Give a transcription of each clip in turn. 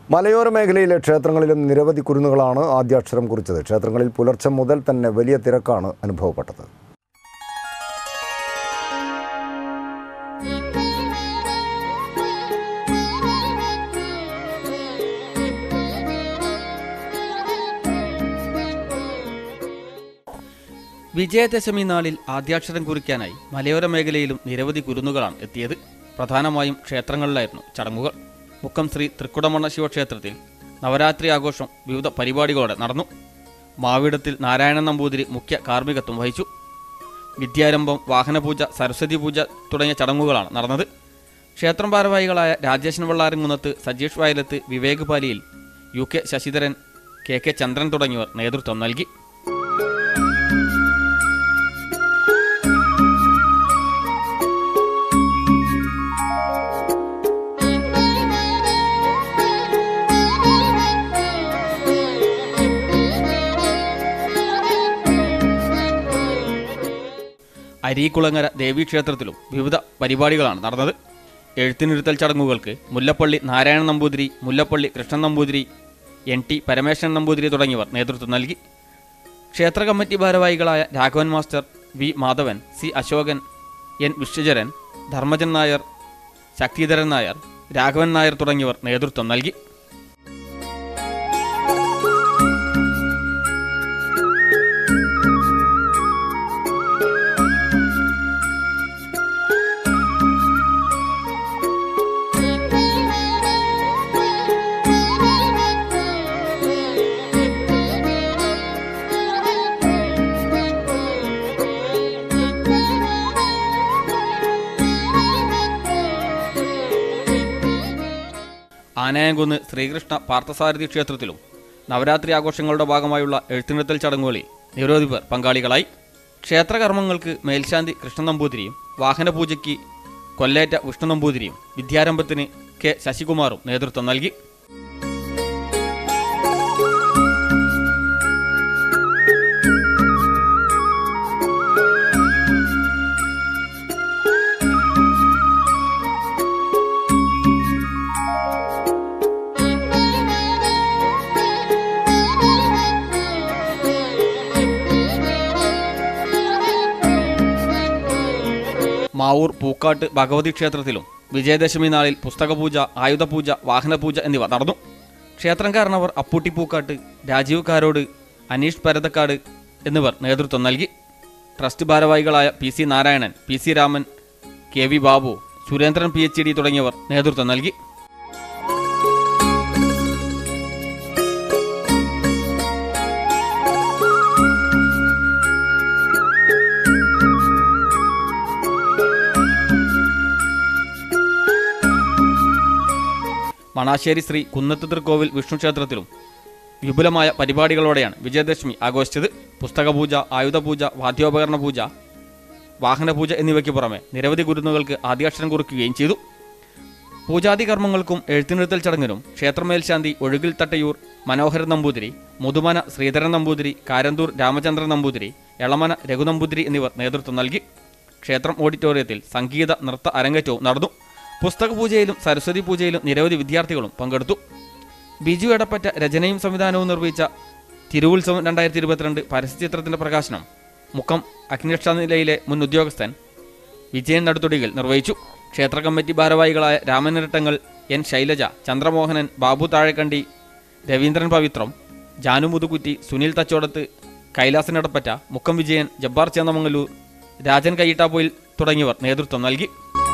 മലയോര മേഖലയിലെ ക്ഷേത്രങ്ങളിലും നിരവധി കുരുന്നുകളാണ് ആദ്യാക്ഷരം കുറിച്ചത് ക്ഷേത്രങ്ങളിൽ പുലർച്ചെ മുതൽ തന്നെ വലിയ തിരക്കാണ് അനുഭവപ്പെട്ടത് വിജയദശമി നാളിൽ ആദ്യാക്ഷരം കുറിക്കാനായി മലയോര മേഖലയിലും നിരവധി കുരുന്നുകളാണ് എത്തിയത് പ്രധാനമായും ക്ഷേത്രങ്ങളിലായിരുന്നു ചടങ്ങുകൾ മുക്കം ശ്രീ തൃക്കുടമണ്ണ ശിവക്ഷേത്രത്തിൽ നവരാത്രി ആഘോഷം വിവിധ പരിപാടികളോടെ നടന്നു മാവിടത്തിൽ നാരായണൻ നമ്പൂതിരി മുഖ്യ കാർമ്മികത്വം വഹിച്ചു വിദ്യാരംഭം വാഹനപൂജ സരസ്വതി പൂജ തുടങ്ങിയ ചടങ്ങുകളാണ് നടന്നത് ക്ഷേത്രം ഭാരവാഹികളായ Rajeshan Vellaramkunnath Sajeesh Vayalath Vivek Paliyil U K Sasidharan K K Chandran തുടങ്ങിയവർ നേതൃത്വം നൽകി അരീക്കുളങ്ങര ദേവീക്ഷേത്രത്തിലും വിവിധ പരിപാടികളാണ് നടന്നത് എഴുത്തിനിരുത്തൽ ചടങ്ങുകൾക്ക് മുല്ലപ്പള്ളി നാരായണൻ നമ്പൂതിരി മുല്ലപ്പള്ളി കൃഷ്ണൻ നമ്പൂതിരി എൻ ടി പരമേശ്വരൻ നമ്പൂതിരി തുടങ്ങിയവർ നേതൃത്വം നൽകി ക്ഷേത്ര കമ്മിറ്റി ഭാരവാഹികളായ Raghavan master V Madhavan C Ashokan N Viswacharan Dharmajan Nair Sakthidharan Nair Raghavan Nair തുടങ്ങിയവർ നേതൃത്വം നൽകി ആനയംകുന്ന് ശ്രീകൃഷ്ണ പാർത്ഥസാരഥി ക്ഷേത്രത്തിലും നവരാത്രി ആഘോഷങ്ങളുടെ ഭാഗമായുള്ള എഴുത്തിനിരുത്തൽ ചടങ്ങുകളിൽ നിരവധി പേർ പങ്കാളികളായി ക്ഷേത്രകർമ്മങ്ങൾക്ക് മേൽശാന്തി കൃഷ്ണൻ നമ്പൂതിരിയും വാഹനപൂജയ്ക്ക് കൊല്ലേറ്റ വിഷ്ണു നമ്പൂതിരിയും വിദ്യാരംഭത്തിന് കെ ശശികുമാറും നേതൃത്വം നൽകി മാവൂർ പൂക്കാട്ട് ഭഗവതി ക്ഷേത്രത്തിലും വിജയദശമി നാളിൽ പുസ്തകപൂജ ആയുധപൂജ വാഹനപൂജ എന്നിവ നടന്നു ക്ഷേത്രം കാരണവർ അപ്പൂട്ടി പൂക്കാട്ട് രാജീവ് കാരോട് അനീഷ് പരതക്കാട് എന്നിവർ നേതൃത്വം നൽകി ട്രസ്റ്റ് ഭാരവാഹികളായ P C Narayanan P C Raman K V Babu Surendran P H D തുടങ്ങിയവർ നേതൃത്വം നൽകി മണാശ്ശേരി ശ്രീ കുന്നത്ത് തൃക്കോവിൽ വിഷ്ണു ക്ഷേത്രത്തിലും വിപുലമായ പരിപാടികളോടെയാണ് വിജയദശമി ആഘോഷിച്ചത് പുസ്തകപൂജ ആയുധപൂജ വാദ്യോപകരണ പൂജ വാഹനപൂജ എന്നിവയ്ക്ക് പുറമെ നിരവധി ഗുരുന്നുകൾക്ക് ആദ്യാക്ഷരം കുറിക്കുകയും ചെയ്തു പൂജാതി കർമ്മങ്ങൾക്കും എഴുത്തിനിരുത്തൽ ചടങ്ങിനും ക്ഷേത്രമേൽശാന്തി ഒഴുകിൽ തട്ടയൂർ മനോഹരൻ നമ്പൂതിരി മുതുമന ശ്രീധരൻ നമ്പൂതിരി കാരന്തൂർ രാമചന്ദ്രൻ നമ്പൂതിരി എളമന രഘുനമ്പൂതിരി എന്നിവർ നേതൃത്വം നൽകി ക്ഷേത്രം ഓഡിറ്റോറിയത്തിൽ സംഗീത നൃത്ത അരങ്ങേറ്റവും നടന്നു പുസ്തക പൂജയിലും സരസ്വതി പൂജയിലും നിരവധി വിദ്യാർത്ഥികളും പങ്കെടുത്തു ബിജു എടപ്പറ്റ രചനയും സംവിധാനവും നിർവഹിച്ച തിരുവുത്സവം രണ്ടായിരത്തി ഇരുപത്തിരണ്ട് പരസ്യചിത്രത്തിന്റെ പ്രകാശനം മുക്കം അഗ്നിരക്ഷാ നിലയിലെ മുൻ ഉദ്യോഗസ്ഥൻ വിജയൻ നടുത്തൊടികൾ നിർവഹിച്ചു ക്ഷേത്ര കമ്മിറ്റി ഭാരവാഹികളായ രാമനിരട്ടങ്ങൾ എൻ ശൈലജ ചന്ദ്രമോഹനൻ ബാബു താഴെക്കണ്ടി രവീന്ദ്രൻ പവിത്രം ജാനു മുതുകുറ്റി സുനിൽ തച്ചോടത്ത് കൈലാസൻ എടപ്പറ്റ മുക്കം വിജയൻ ജബ്ബാർ ചേന്നമംഗലൂർ രാജൻ കയ്യിട്ടാപ്പോയിൽ തുടങ്ങിയവർ നേതൃത്വം നൽകി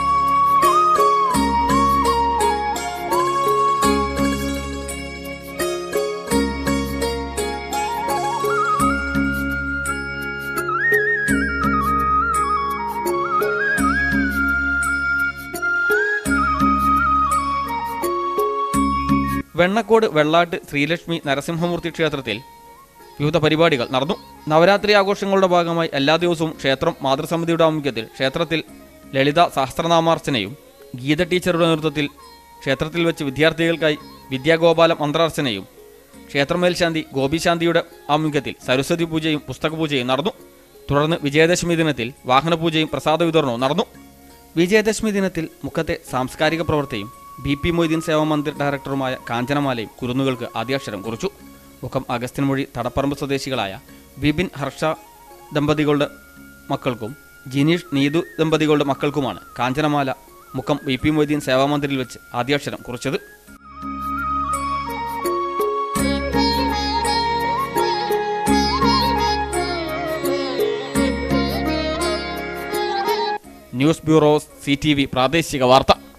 വെണ്ണക്കോട് വെള്ളാട്ട് ശ്രീലക്ഷ്മി നരസിംഹമൂർത്തി ക്ഷേത്രത്തിൽ വിവിധ പരിപാടികൾ നടന്നു നവരാത്രി ആഘോഷങ്ങളുടെ ഭാഗമായി എല്ലാ ദിവസവും ക്ഷേത്രം മാതൃസമിതിയുടെ ആഭിമുഖ്യത്തിൽ ക്ഷേത്രത്തിൽ ലളിത സഹസ്രനാമാർച്ചനയും ഗീത ടീച്ചറുടെ നേതൃത്വത്തിൽ ക്ഷേത്രത്തിൽ വെച്ച് വിദ്യാർത്ഥികൾക്കായി വിദ്യാഗോപാലം മന്ത്രാർച്ചനയും ക്ഷേത്രമേൽശാന്തി ഗോപിശാന്തിയുടെ ആഭിമുഖ്യത്തിൽ സരസ്വതി പൂജയും പുസ്തക പൂജയും നടന്നു തുടർന്ന് വിജയദശമി ദിനത്തിൽ വാഹനപൂജയും പ്രസാദ വിതരണവും നടന്നു വിജയദശമി ദിനത്തിൽ മുഖത്തെ സാംസ്കാരിക പ്രവൃത്തിയും ബി പി മൊയ്തീൻ സേവാ മന്ദിർ ഡയറക്ടറുമായ കാഞ്ചനമാലയും കുരുന്നുകൾക്ക് ആദ്യാക്ഷരം കുറിച്ചു മുഖം അഗസ്ത്യൻ മൊഴി തടപ്പറമ്പ് സ്വദേശികളായ വിപിൻ ഹർഷ ദമ്പതികളുടെ മക്കൾക്കും ജിനീഷ് നീതു ദമ്പതികളുടെ മക്കൾക്കുമാണ് കാഞ്ചനമാല മുക്കം ബി പി മൊയ്തീൻ സേവാ മന്ദിറിൽ വെച്ച് ആദ്യാക്ഷരം കുറിച്ചത് ന്യൂസ് ബ്യൂറോ സി പ്രാദേശിക വാർത്ത